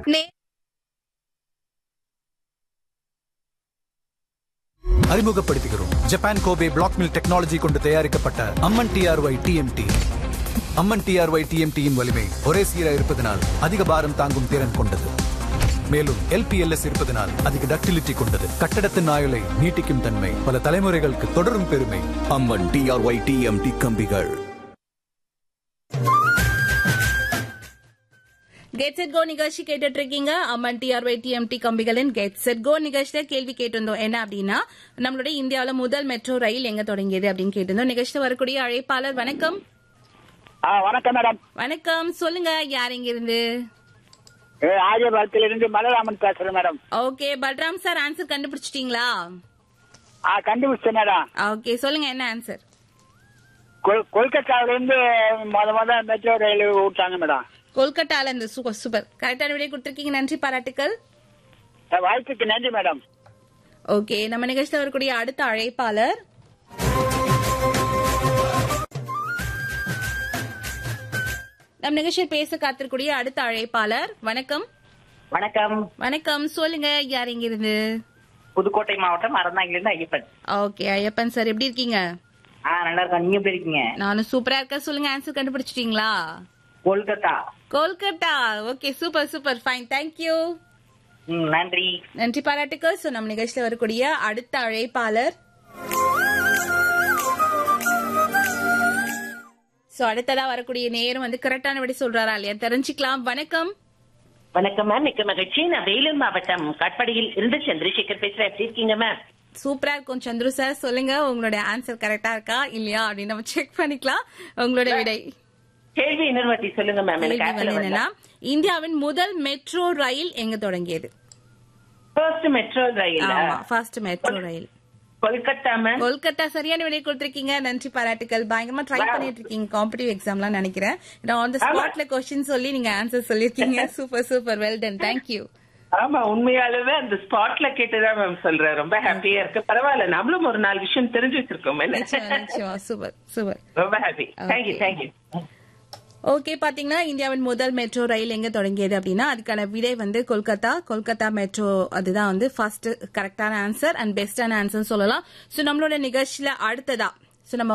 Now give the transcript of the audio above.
நே அறிமுகப்படுத்துகிறோம் Japan Kobe black mill technology கொண்டு தயாரிக்கப்பட்ட Amman T R Y T M T Amman T R Y டிஎம்டியின் வலிமை ஒரே சீராக இருப்பதனால் அதிக பாரம் தாங்கும் திறன் கொண்டது மேலும் எல்பிஎல்எஸ் இருப்பதனால் அதிக டக்டிலிட்டி கொண்டது கட்டடத்தின் ஆயுளை நீட்டிக்கும் தன்மை பல தலைமுறைகளுக்கு தொடரும் பெருமை அம்மன் டிஆர்ஒய் டிஎம்டி கம்பிகள் கெட் செட் கோ நிகழ்ச்சி கேட்டுட்டு இருக்கீங்க அம்மன் டிஆர்ஒய் டிஎம்டி கம்பிகளின் கெட் செட் கோ நிகழ்ச்சியில கேள்வி கேட்டிருந்தோம் என்ன அப்படின்னா நம்மளுடைய இந்தியாவில முதல் மெட்ரோ ரயில் எங்க தொடங்கியது அப்படின்னு கேட்டிருந்தோம் நிகழ்ச்சியில் வரக்கூடிய அழைப்பாளர் வணக்கம் ஆ வணக்கம் மேடம் வணக்கம் சொல்லுங்க யார் இங்க இருந்து ஆரியபாளத்திலிருந்து மலராமன் பேசுறேன் madam okay Balram sir answer கண்டுபிடிச்சிட்டீங்களா ஆ கண்டுபிடிச்சேன் மேடம் ஓகே சொல்லுங்க என்ன ஆன்சர் கொல்- கொல்கத்தாவில இருந்து முத முத மெட்ரோ ரயில் விட்டாங்க மேடம் கொல்கட்டால இருந்து சூப்பர் சூப்பர் கரெக்டான விடை கொடுத்திருக்கீங்க நன்றி பாராட்டுக்கள் அஹ் வாய்ப்புக்கு நன்றி மேடம் ஓகே நம்ம நிகழ்ச்சியில் வரக்கூடிய அடுத்த அழைப்பாளர் நம் நிகழ்ச்சியில் பேச காத்திருக்கூடிய அடுத்த அழைப்பாளர் வணக்கம் வணக்கம் வணக்கம் சொல்லுங்க யார் இங்க இருந்து புதுக்கோட்டை மாவட்டம் அறந்தாங்கிலிருந்து ஐயப்பன் ஓகே ஐயப்பன் சார் எப்படி இருக்கீங்க ஆ நல்லா இருக்கேன் நீங்க எப்படி இருக்கீங்க நானும் சூப்பரா இருக்கேன் சொல்லுங்க ஆன்சர் கண்டுபிடிச்சிட்டீங்களா Kolkata Kolkata okay super super fine thank you ம் நன்றி நன்றி பாராட்டுக்கள் ஸோ நம்ம நிகழ்ச்சியில் வரக்கூடிய அடுத்த அழைப்பாளர் சோ அடுத்ததா வரக்கூடிய நேரம் வந்து கரெக்டான விட சொல்றாரா இல்லையா தெரிஞ்சுக்கலாம் வணக்கம் வணக்கம் மேம் மிக்க மகிழ்ச்சி நான் வேலூர் மாவட்டம் காட்பாடியில் இருந்து சந்திரசேகர் பேசுறேன் எப்படி இருக்கீங்க மேம் சூப்பரா இருக்கும் சந்துரு சார் சொல்லுங்க உங்களுடைய ஆன்சர் கரெக்டா இருக்கா இல்லையா அப்படின்னு நம்ம செக் பண்ணிக்கலாம் உங்களுடைய விடை கேள்வி இன்னொரு வாட்டி சொல்லுங்க மேம் எனக்கு கேள்வி வந்து என்னன்னா இந்தியாவின் முதல் மெட்ரோ ரயில் எங்க தொடங்கியது ஃபர்ஸ்ட் மெட்ரோ ரயில் ஆமா first metro rail Kolkata ma'am Kolkata சரியான விடை கொடுத்திருக்கீங்க நன்றி பாராட்டுக்கள் பயங்கரமா ட்ரை பண்ணிட்டு இருக்கீங்க காம்படிவ் எக்ஸாம்லாம் நினைக்கிறேன் நான் ஆன் த ஸ்பாட்ல கொஸ்டின் சொல்லி நீங்க ஆன்சர் சொல்லிருக்கீங்க super super well done thank you ஆமா உண்மையாலுமே அந்த ஸ்பாட்ல கேட்டுதான் மேம் சொல்றேன் ரொம்ப ஹாப்பியா இருக்கு பரவாயில்ல நம்மளும் ஒரு நாலு விஷயம் தெரிஞ்சு வச்சிருக்கோம் நிச்சயமா நிச்சயமா சூப்பர் சூப்பர் ரொம்ப ஹாப்பி தேங்க்யூ தேங்க்யூ ஓகே பாத்தீங்கன்னா இந்தியாவின் முதல் மெட்ரோ ரயில் எங்க தொடங்கியது அப்படின்னா அதுக்கான விடை வந்து கொல்கத்தா கொல்கத்தா மெட்ரோ அதுதான் வந்து ஃபர்ஸ்ட் கரெக்டான ஆன்சர் அண்ட் பெஸ்டான ஆன்சர் சொல்லலாம் சோ நம்மளோட நிகழ்ச்சியில அடுத்ததா